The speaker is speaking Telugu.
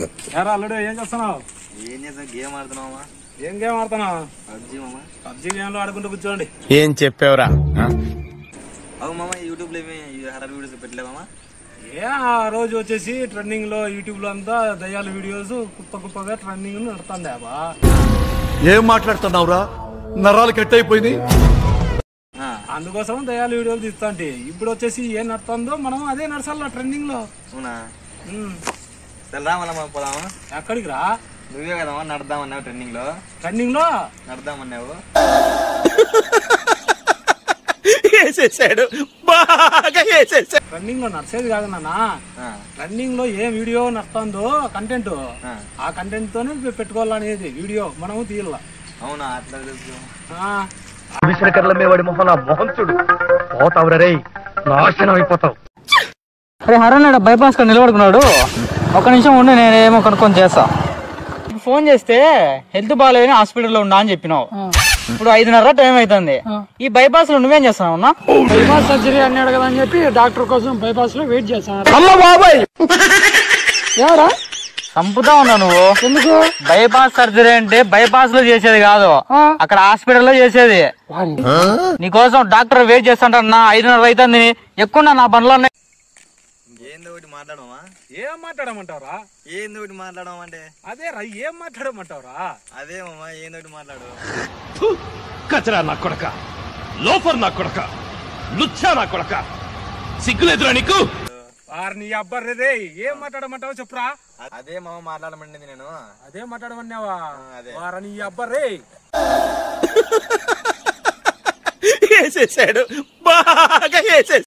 ఎరా అల్లుడు ఏం చేస్తున్నావు ఏం చేద్దాం గేమ్ ఆడుతున్నావా ఏం గేమ్ ఆడుతున్నావు పబ్జీ మామ పబ్జీ గేమ్ లో ఆడుకుంటూ కూర్చోండి ఏం చెప్పావురా అవు మామ యూట్యూబ్ లో ఏమి హర్రర్ వీడియోస్ పెట్టలేమా ఏ ఆ రోజు వచ్చేసి ట్రెండింగ్ లో యూట్యూబ్ లో అంతా దయ్యాల వీడియోస్ కుప్ప కుప్పగా ట్రెండింగ్ నడుతుంది అబ్బా ఏం మాట్లాడుతున్నావురా నరాలు కట్ అయిపోయింది అందుకోసం దయ్యాల వీడియోలు తీస్తాంటి ఇప్పుడు వచ్చేసి ఏం నడుతుందో మనం అదే నడచాల ట్రెండింగ్ లో అవునా ఉమ్. సరే రా మళ్ళీ మనం పోదామా ఎక్కడికి రా నువ్వే కదమ్మా నడదామన్నావు ట్రెండింగ్ లో ట్రెండింగ్ లో నడదామన్నావు వేసేసాడు బాగా వేసేసాడు ట్రెండింగ్ లో నడిచేది కాదు నాన్న ఆ, ట్రెండింగ్ లో ఏ వీడియో నడుతుందో కంటెంట్ ఆ. ఆ కంటెంట్ తోనే పెట్టుకోవాలనేది వీడియో మనము తీయాల అవునా అట్లా తెలుసు ఆ, విశ్వకర్ల వాడి మొహన మొహం చూడు పోతావురా రేయ్ నాశనం అయిపోతావు అరే హరణ్ బైపాస్ లో నిలబడుకున్నాడు ఒక నిమిషం ఉండి నేనేమో కనుక్కొని చేస్తా ఫోన్ చేస్తే హెల్త్ బాగాలేదని హాస్పిటల్లో ఉన్నా అని చెప్పినావు ఇప్పుడు ఐదున్నర టైం అవుతుంది ఈ బైపాస్ లో నువ్వేం చేస్తున్నావు అన్నా బైపాస్ సర్జరీ అన్నాడు కదా అని చెప్పి డాక్టర్ కోసం బైపాస్ లో వెయిట్ చేస్తాను అమ్మ బాబాయ్ ఎవరా చంపుతా ఉన్నా నువ్వు ఎందుకు బైపాస్ సర్జరీ అంటే బైపాస్ లో చేసేది కాదు ఆ. అక్కడ హాస్పిటల్లో చేసేది వారి. నీకోసం డాక్టర్ వెయిట్ చేస్తాంటన్నా ఐదున్నర అవుతుంది ఎక్కువ నా పనులు ఉన్నాయి ఏందో ఒకటి మాట్లాడమా ఏం మాట్లాడమంటావురా ఏందో ఒకటి మాట్లాడమంటే అదే రా ఏం మాట్లాడమంటావురా అదే మామ ఏందో ఒకటి మాట్లాడు కచరా నా కొడక లోఫర్ నా కొడక లుచ్చా నా కొడక సిగ్గులేదురా నీకు వారిని అబ్బర్రే రే ఏం మాట్లాడమంటావు చెప్పురా అదే మామ మాట్లాడమండి నేను అదే మాట్లాడమన్నావా అదే. వారని అబ్బర్రే వేసేసాడు బాగా వేసేసాడు